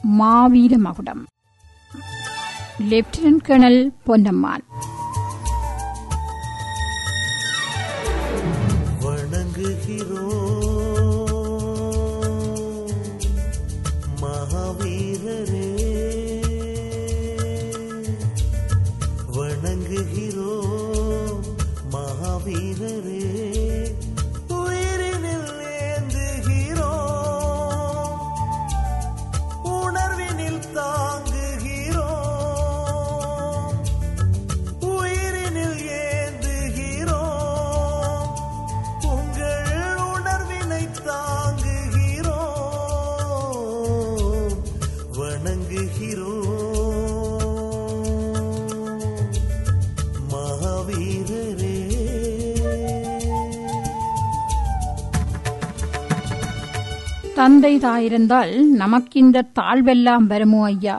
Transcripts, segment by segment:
மாவீர மகுடம் lieutenant colonel Ponnammal வணங்குகிறோம் மகாவீரரே வணங்குகிறோம் மகாவீரரே உயிரினில் ஏந்துகிறோம் உணர்வினில் தாங்குகிறோம் உயிரினில் ஏந்துகிறோம் உங்கள் உணர்வினை தாங்குகிறோம் வணங்குகிறோம் மகாவீரரே தந்தை தாயிருந்தால் நமக்கிந்த தாழ்வெல்லாம் வருமோ ஐயா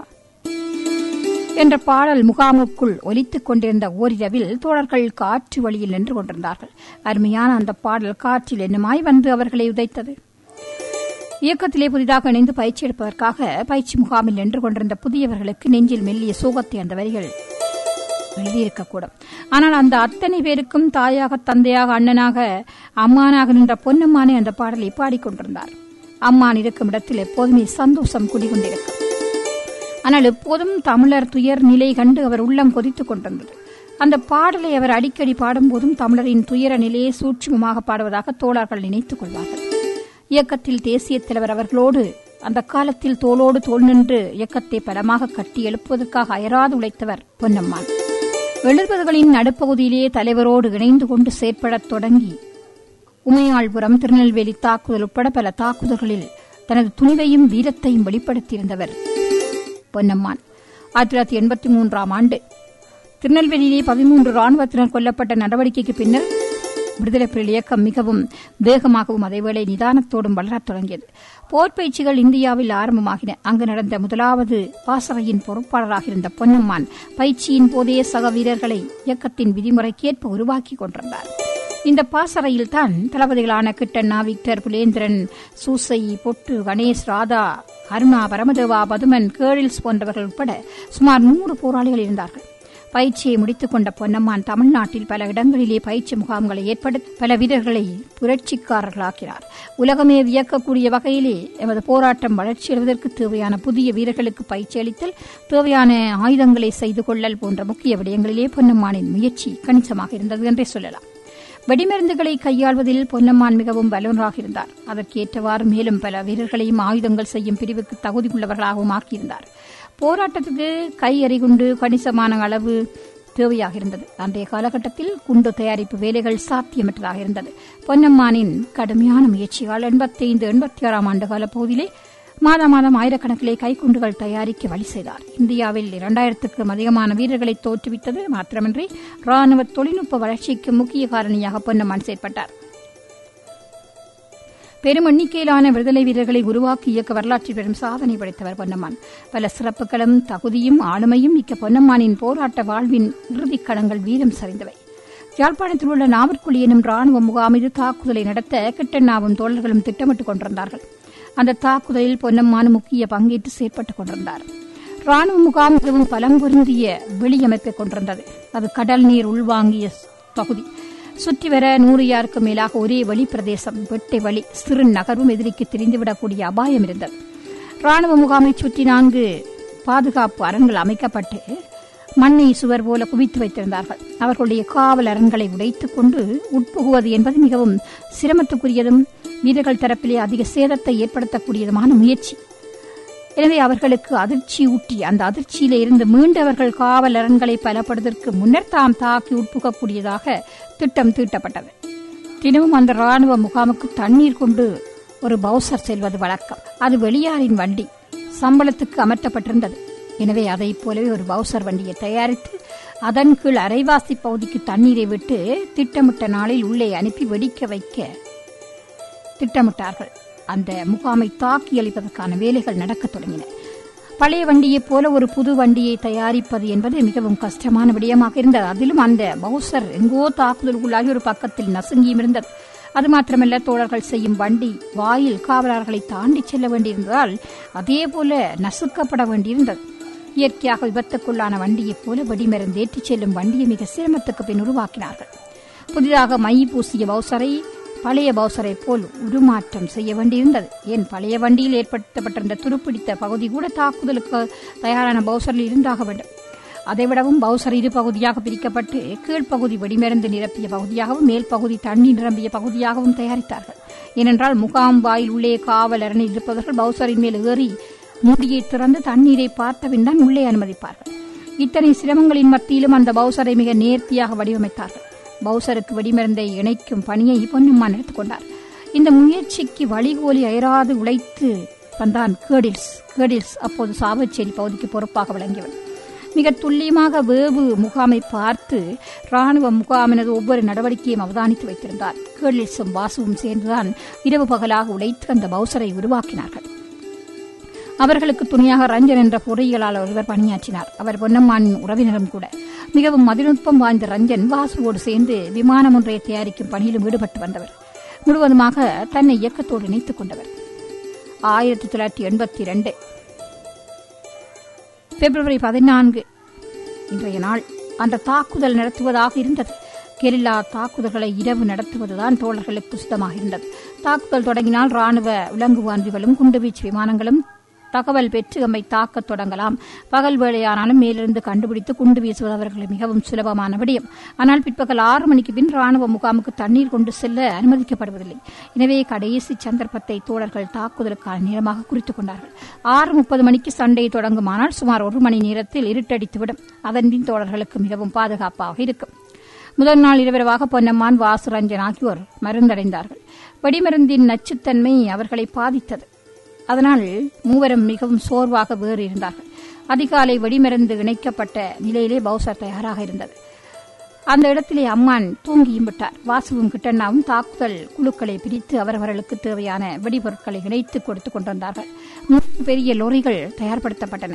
என்ற பாடல் முகாமுக்குள் ஒலித்துக் கொண்டிருந்த ஓரிரவில் தோழர்கள் காற்று வழியில் நின்று கொண்டிருந்தார்கள் அருமையான அந்த பாடல் காற்றில் என்னமாய் வந்து அவர்களை உதைத்தது இயக்கத்திலே புதிதாக இணைந்து பயிற்சி எடுப்பதற்காக பயிற்சி முகாமில் நின்று கொண்டிருந்த புதியவர்களுக்கு நெஞ்சில் மெல்லிய சோகத்தை அந்த வரிகள் எழுதியிருக்கக்கூடும் ஆனால் அந்த அத்தனை பேருக்கும் தாயாக தந்தையாக அண்ணனாக அம்மானாக நின்ற பொன்னம்மானே அந்த பாடலை பாடிக்கொண்டிருந்தார் அம்மான் இருக்கும் இடத்தில் எப்போதுமே சந்தோஷம் குடிகொண்டிருக்கும் ஆனால் எப்போதும் தமிழர் துயர் நிலை கண்டு அவர் உள்ளம் கொதித்துக் கொண்டிருந்தது அந்த பாடலை அவர் அடிக்கடி பாடும்போதும் தமிழரின் துயர நிலையை சூட்சுமமாக பாடுவதாக தோழர்கள் நினைத்துக் கொள்வார்கள் இயக்கத்தில் தேசிய தலைவர் அவர்களோடு அந்த காலத்தில் தோளோடு தோள் நின்று இயக்கத்தை பலமாக கட்டி எழுப்புவதற்காக அயராது உழைத்தவர் பொன்னம்மான் எழுபதுகளின் நடுப்பகுதியிலே தலைவரோடு இணைந்து கொண்டு செயற்படத் தொடங்கி உமையாள்புரம் திருநெல்வேலி தாக்குதல் உட்பட பல தாக்குதல்களில் தனது துணிவையும் வீரத்தையும் வெளிப்படுத்தியிருந்தவர் பொன்னம்மான் ஆயிரத்தி தொள்ளாயிரத்தி எண்பத்தி மூன்றாம் ஆண்டு திருநெல்வேலியிலே பதிமூன்று ராணுவத்தினர் கொல்லப்பட்ட நடவடிக்கைக்கு பின்னர் விடுதலை புலிகள் இயக்கம் மிகவும் வேகமாகவும் அதேவேளை நிதானத்தோடும் வளரத் தொடங்கியது போர் பயிற்சிகள் இந்தியாவில் ஆரம்பமாகின அங்கு நடந்த முதலாவது பாசறையின் பொறுப்பாளராக இருந்த பொன்னம்மான் பயிற்சியின் போதே சக வீரர்களை இயக்கத்தின் விதிமுறைக்கேற்ப உருவாக்கி கொண்டிருந்தார் இந்த பாசறையில் தான் தளபதிகளான கிட்டண்ணா விக்டர் புலேந்திரன் சூசை பொட்டு கணேஷ் ராதா அருணா பரமதேவா பதுமன் கேர்ள்ஸ் போன்றவர்கள் உட்பட சுமார் நூறு போராளிகள் இருந்தார்கள் பயிற்சியை முடித்துக் கொண்ட பொன்னம்மான் தமிழ்நாட்டில் பல இடங்களிலே பயிற்சி முகாம்களை ஏற்படுத்தி பல வீரர்களை புரட்சிக்காரர்களாக்கினார் உலகமே வியக்கக்கூடிய வகையிலே எமது போராட்டம் வளர்ச்சியடைவதற்கு தேவையான புதிய வீரர்களுக்கு பயிற்சி அளித்தல் தேவையான ஆயுதங்களை செய்து கொள்ளல் போன்ற முக்கிய விடயங்களிலே பொன்னம்மானின் முயற்சி கணிசமாக இருந்தது என்றே சொல்லலாம் வெடிமருந்துகளை கையாள்வதில் பொன்னம்மான் மிகவும் வல்லுநராக இருந்தார் அதற்கேற்றவாறு மேலும் பல வீரர்களையும் ஆயுதங்கள் செய்யும் பிரிவுக்கு தகுதி உள்ளவர்களாகவும் ஆக்கியிருந்தார் போராட்டத்துக்கு கை எறிகுண்டு கணிசமான அளவு தேவையாக இருந்தது அன்றைய காலகட்டத்தில் குண்டு தயாரிப்பு வேலைகள் சாத்தியமற்றதாக இருந்தது பொன்னம்மானின் கடுமையான முயற்சியால் எண்பத்தி ஐந்து எண்பத்தி ஆறாம் ஆண்டு கால பகுதியிலே மாதா மாதம் ஆயிரக்கணக்கிலே கைக்குண்டுகள் தயாரிக்க வழி செய்தார் இந்தியாவில் இரண்டாயிரத்துக்கும் அதிகமான வீரர்களை தோற்றுவித்தது மாத்திரமின்றி ராணுவ தொழில்நுட்ப வளர்ச்சிக்கு முக்கிய காரணியாக பொன்னம்மான் செயற்பட்டார் பெரும் எண்ணிக்கையிலான விடுதலை வீரர்களை உருவாக்கி இயக்க வரலாற்றில் பெரும் சாதனை படைத்தவர் பொன்னம்மான் பல சிறப்புகளும் தகுதியும் ஆளுமையும் மிக்க பொன்னம்மானின் போராட்ட வாழ்வின் இறுதிக் களங்கள் வீரம் சரிந்தவை யாழ்ப்பாணத்தில் உள்ள நாவற்குழி எனும் ராணுவ முகாம் மீது தாக்குதலை நடத்த கிட்டண்ணாவும் தோழர்களும் திட்டமிட்டுக் கொண்டிருந்தார்கள் அந்த தாக்குதலில் பொன்னம்மான் முக்கிய பங்கேற்று செயற்பட்டுக் கொண்டிருந்தார் ராணுவ முகாம் மிகவும் பலம் பொருந்திய வெளியமைப்பை கொண்டிருந்தது அது கடல் நீர் உள்வாங்கிய பகுதி சுற்றி வர நூறு யாருக்கும் மேலாக ஒரே வழி பிரதேசம் வெட்டை வழி சிறு நகர்வும் எதிரிக்கு தெரிந்துவிடக்கூடிய அபாயம் இருந்தது ராணுவ முகாமை சுற்றி நான்கு பாதுகாப்பு அரண்கள் அமைக்கப்பட்டு மண்ணை சுவர் போல குவித்து வைத்திருந்தார்கள் அவர்களுடைய காவல் அரண்களை உடைத்துக் கொண்டு உட்புகுவது என்பது மிகவும் சிரமத்துக்குரியதும் வீரர்கள் தரப்பிலே அதிக சேதத்தை ஏற்படுத்தக்கூடியதுமான முயற்சி எனவே அவர்களுக்கு அதிர்ச்சி ஊட்டி அந்த அதிர்ச்சியில இருந்து மீண்டு அவர்கள் காவல் அரண்களை பலப்படுவதற்கு முன்னர் தாம் தாக்கி உட்புகக்கூடியதாக திட்டம் தீட்டப்பட்டது தினமும் அந்த ராணுவ முகாமுக்கு தண்ணீர் கொண்டு ஒரு பவுசர் செல்வது வழக்கம் அது வெளியாரின் வண்டி சம்பளத்துக்கு அமர்த்தப்பட்டிருந்தது எனவே அதைப் போலவே ஒரு பவுசர் வண்டியை தயாரித்து அதன் கீழ் அரைவாசி பகுதிக்கு தண்ணீரை விட்டு திட்டமிட்ட நாளில் உள்ளே அனுப்பி வெடிக்க வைக்க திட்டமிட்டார்கள் அந்த முகாமை தாக்கி அளிப்பதற்கான வேலைகள் நடக்கத் தொடங்கின பழைய வண்டியைப் போல ஒரு புது வண்டியை தயாரிப்பது என்பது மிகவும் கஷ்டமான விடயமாக இருந்தது அதிலும் அந்த பவுசர் எங்கோ தாக்குதலுக்குள்ளாகி ஒரு பக்கத்தில் நசுங்கியும் இருந்தது அது மாத்திரமல்ல தோழர்கள் செய்யும் வண்டி வாயில் காவலர்களை தாண்டி செல்ல வேண்டியிருந்ததால் அதே போல நசுக்கப்பட வேண்டியிருந்தது இயற்கையாக விபத்துக்குள்ளான வண்டியைப் போல வெடிமருந்து ஏற்றிச் செல்லும் வண்டியை மிக சிரமத்துக்கு பின் உருவாக்கினார்கள் புதிதாக மை பூசிய பவுசரை பழைய பவுசரை போல் உருமாற்றம் செய்ய வேண்டியிருந்தது ஏன் பழைய வண்டியில் ஏற்படுத்தப்பட்டிருந்த துருப்பிடித்த பகுதி கூட தாக்குதலுக்கு தயாரான பவுசரில் இருந்தாக வேண்டும் அதைவிடவும் பவுசர் இரு பகுதியாக பிரிக்கப்பட்டு கீழ்ப்பகுதி வெடிமருந்து நிரப்பிய பகுதியாகவும் மேல் பகுதி தண்ணீர் நிரம்பிய பகுதியாகவும் தயாரித்தார்கள் ஏனென்றால் முகாம் வாயில் உள்ளே காவல் அரணில் இருப்பவர்கள் பவுசரின் மேல் ஏறி மூடியை திறந்து தண்ணீரை பார்த்தபின் தான் உள்ளே அனுமதிப்பார்கள் இத்தனை சிரமங்களின் மத்தியிலும் அந்த பவுசரை மிக நேர்த்தியாக வடிவமைத்தார்கள் பவுசருக்கு வெடிமருந்தை இணைக்கும் பணியை பொன்னம்மான் எடுத்துக்கொண்டார் இந்த முயற்சிக்கு வழிகோலி அயராது உழைத்து வந்தான் கேடில்ஸ் கேடில்ஸ் அப்போது சாவச்சேரி பகுதிக்கு பொறுப்பாக விளங்கியவன் மிக துல்லியமாக வேவு முகாமை பார்த்து ராணுவ முகாமினது ஒவ்வொரு நடவடிக்கையும் அவதானித்து வைத்திருந்தார் கேடில்ஸும் வாசுவும் சேர்ந்துதான் இரவு பகலாக உழைத்து அந்த பவுசரை உருவாக்கினார்கள் அவர்களுக்கு துணையாக ரஞ்சன் என்ற பொறியியலாளர் ஒருவர் பணியாற்றினார் அவர் பொன்னம்மானின் உறவினரும் கூட மிகவும் மதிநுட்பம் வாய்ந்த ரஞ்சன் வாசுவோடு சேர்ந்து விமானம் ஒன்றை தயாரிக்கும் பணியிலும் ஈடுபட்டு வந்தவர் முழுவதுமாக தன்னை இயக்கத்தோடு இணைத்துக் கொண்டவர் ஆயிரத்தி தொள்ளாயிரத்தி எண்பத்தி இரண்டு பிப்ரவரி பதினான்கு இன்றைய நாள் அந்த தாக்குதல் நடத்துவதாக இருந்தது கெரில்லா தாக்குதல்களை இரவு நடத்துவதுதான் தோழர்களுக்கு சுத்தமாக இருந்தது தாக்குதல் தொடங்கினால் ராணுவ விலங்குவான்றிகளும் குண்டுவீச்சு விமானங்களும் தகவல் பெற்று நம்மை தாக்கத் தொடங்கலாம் பகல் வேளையானாலும் மேலிருந்து கண்டுபிடித்து குண்டு வீசுவது அவர்களுக்கு மிகவும் சுலபமான விடயம் ஆனால் பிற்பகல் ஆறு மணிக்கு பின் ராணுவ முகாமுக்கு தண்ணீர் கொண்டு செல்ல அனுமதிக்கப்படுவதில்லை எனவே கடைசி சந்தர்ப்பத்தை தோழர்கள் தாக்குதலுக்கான நேரமாக குறித்துக் கொண்டார்கள் ஆறு முப்பது மணிக்கு சண்டை தொடங்குமானால் சுமார் ஒரு மணி நேரத்தில் இருட்டடித்துவிடும் அதன் பின் தோழர்களுக்கு மிகவும் பாதுகாப்பாக இருக்கும் முதல் நாள் இரவிரவாக பொன்னம்மான் வாசுரஞ்சன் ஆகியோர் மருந்தடைந்தார்கள் வெடிமருந்தின் நச்சுத்தன்மை அவர்களை பாதித்தது அதனால் மூவரும் மிகவும் சோர்வாக வேறு இருந்தார்கள் அதிகாலை வெடிமருந்து இணைக்கப்பட்ட நிலையிலே பவுசர் தயாராக இருந்தது அந்த இடத்திலே அம்மான் தூங்கியும் விட்டார் வாசுவும் கிட்டண்ணாவும் தாக்குதல் குழுக்களை பிரித்து அவரவர்களுக்கு தேவையான வெடிபொருட்களை இணைத்து கொடுத்துக் கொண்டிருந்தார்கள் மூன்று பெரிய லொரிகள் தயார்படுத்தப்பட்டன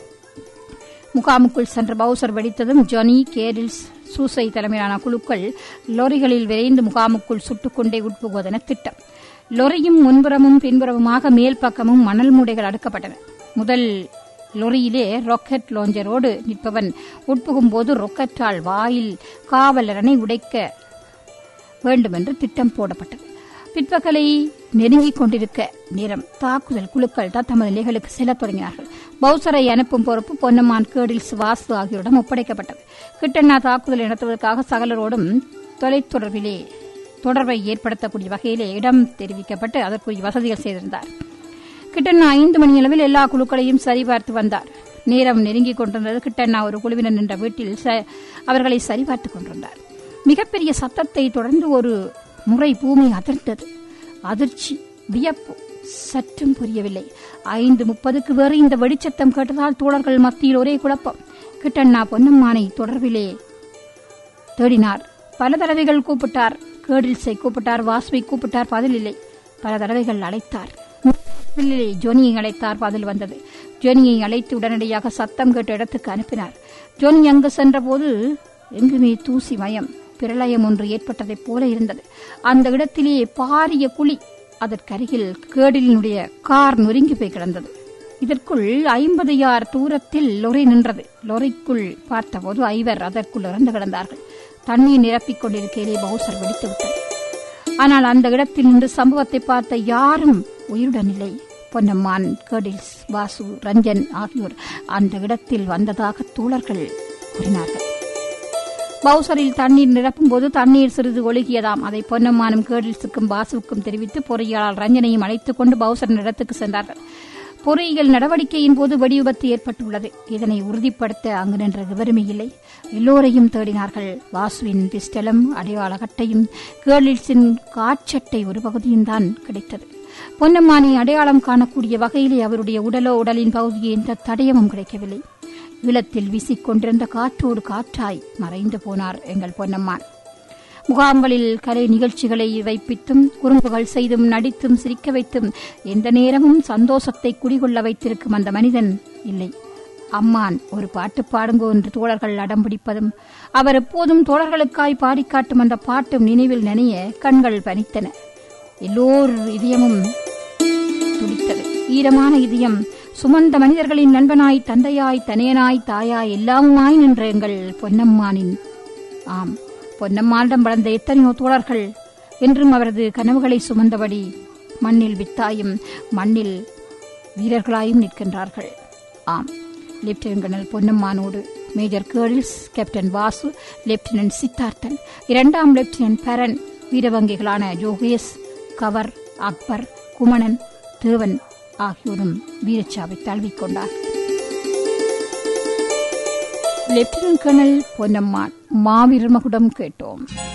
முகாமுக்குள் சென்ற பவுசர் வெடித்ததும் ஜொனி கேரில்ஸ் சூசை தலைமையிலான குழுக்கள் லொரிகளில் விரைந்து முகாமுக்குள் சுட்டுக்கொண்டே உட்புகுவதென திட்டம் லொரியும் முன்புறமும் பின்புறமுமாக மேல் பக்கமும் மணல் மூடைகள் அடுக்கப்பட்டன முதல் லொரியிலே ராக்கெட் லாஞ்சரோடு நிற்பவன் உட்புகும்போது ரொக்கெட்டால் வாயில் காவலரனை உடைக்க வேண்டும் என்று திட்டம் போடப்பட்டது பிற்பகலை நெருங்கிக் கொண்டிருக்க நேரம் தாக்குதல் குழுக்கள் தான் தமது நிலைகளுக்கு செல்லத் தொடங்கினார்கள் பவுசரை அனுப்பும் பொறுப்பு பொன்னம்மான் கேடில் வாசு ஆகியோரிடம் ஒப்படைக்கப்பட்டது கிட்டண்ணா தாக்குதல் நடத்துவதற்காக சகலரோடும் தொலைத்தொடர்பிலே தொடர்பை ஏற்படுத்தக்கூடிய வகையிலே இடம் தெரிவிக்கப்பட்டு அதற்குரிய வசதிகள் செய்திருந்தார் கிட்டண்ணா ஐந்து மணியளவில் எல்லா குழுக்களையும் சரிபார்த்து வந்தார் நேரம் நெருங்கிக் கொண்டிருந்தது கிட்டண்ணா ஒரு குழுவினர் நின்ற வீட்டில் ச- அவர்களை சரிபார்த்துக் கொண்டிருந்தார் மிகப்பெரிய சத்தத்தை தொடர்ந்து ஒரு முறை பூமி அதிர்ந்தது அதிர்ச்சி வியப்பு சற்றும் புரியவில்லை ஐந்து முப்பதுக்கு வேறு இந்த வெடிச்சத்தம் கேட்டதால் தோழர்கள் மத்தியில் ஒரே குழப்பம் கிட்டண்ணா பொன்னம்மானை தொடர்பிலே தேடினார் பல தடவைகள் கூப்பிட்டார் கேடில்ஸை கூப்பிட்டார் வாசுவை கூப்பிட்டார் பதில் இல்லை பல தடவைகள் அழைத்தார் முதலிலே ஜோனியை அழைத்தார் பதில் வந்தது ஜோனியை அழைத்து உடனடியாக சத்தம் கேட்ட இடத்துக்கு அனுப்பினார் ஜோனி அங்கு சென்றபோது எங்குமே தூசி மயம் பிரளயம் ஒன்று ஏற்பட்டதைப் போல இருந்தது அந்த இடத்திலே பாரிய குழி அதற்கருகில் கேடிலினுடைய கார் நொறுங்கி போய் கிடந்தது இதற்குள் ஐம்பது யார் தூரத்தில் லொரி நின்றது லொரிக்குள் பார்த்தபோது ஐவர் அதற்குள் இறந்து கிடந்தார்கள் தண்ணீர் நிரப்பிக் கொண்டிருக்கையிலே பவுசர் வெடித்து விட்டது ஆனால் அந்த இடத்தில் நின்று சம்பவத்தை பார்த்த யாரும் உயிருடன் இல்லை பொன்னம்மான் கேடில்ஸ் வாசு ரஞ்சன் ஆகியோர் அந்த இடத்தில் வந்ததாக தோழர்கள் கூறினார்கள் பவுசரில் தண்ணீர் நிரப்பும் போது தண்ணீர் சிறிது ஒழுகியதாம் அதை பொன்னம்மானும் கேடில்ஸுக்கும் பாசுவுக்கும் தெரிவித்து பொறியாளர் ரஞ்சனையும் அழைத்துக் கொண்டு பவுசரின் இடத்துக்கு சென்றார்கள் பொறியியல் நடவடிக்கையின் போது வெடி விபத்து ஏற்பட்டுள்ளது இதனை உறுதிப்படுத்த அங்கு நின்ற விவரமே இல்லை எல்லோரையும் தேடினார்கள் வாசுவின் பிஸ்டலும் அடையாள கட்டையும் கேர்லிட்ஸின் காட்சட்டை ஒரு பகுதியும் தான் கிடைத்தது பொன்னம்மானை அடையாளம் காணக்கூடிய வகையிலே அவருடைய உடலோ உடலின் பகுதியை எந்த தடயமும் கிடைக்கவில்லை ஈழத்தில் வீசிக்கொண்டிருந்த காற்றோடு காற்றாய் மறைந்து போனார் எங்கள் பொன்னம்மான் முகாம்களில் கலை நிகழ்ச்சிகளை வைப்பித்தும் குறும்புகள் செய்தும் நடித்தும் சிரிக்க வைத்தும் எந்த நேரமும் சந்தோஷத்தை குடிகொள்ள வைத்திருக்கும் அந்த மனிதன் இல்லை அம்மான் ஒரு பாட்டு பாடுங்கோ என்று தோழர்கள் அடம்பிடிப்பதும் அவர் எப்போதும் தோழர்களுக்காய் பாடிக்காட்டும் அந்த பாட்டும் நினைவில் நனைய கண்கள் பனித்தன எல்லோர் இதயமும் துடித்தது ஈரமான இதயம் சுமந்த மனிதர்களின் நண்பனாய் தந்தையாய் தனையனாய் தாயாய் எல்லாமுமாய் நின்ற எங்கள் பொன்னம்மானின் ஆம் பொன்னம்மானிடம் வளர்ந்த எத்தனையோ தோழர்கள் என்றும் அவரது கனவுகளை சுமந்தபடி மண்ணில் வித்தாயும் மண்ணில் வீரர்களாயும் நிற்கின்றார்கள் ஆம் லெப்டினன்ட் கர்னல் பொன்னம்மானோடு மேஜர் கேர்ள்ஸ் கேப்டன் வாசு லெப்டினன்ட் சித்தார்த்தன் இரண்டாம் லெப்டினன்ட் பரன் வீரவங்கிகளான ஜோகேஷ் கவர் அக்பர் குமணன் தேவன் ஆகியோரும் வீரச்சாவை தழுவிக்கொண்டார் லெப்டினன்ட் கர்னல் பொன்னம்மான் மாவீரர் மகுடம் கேட்டோம்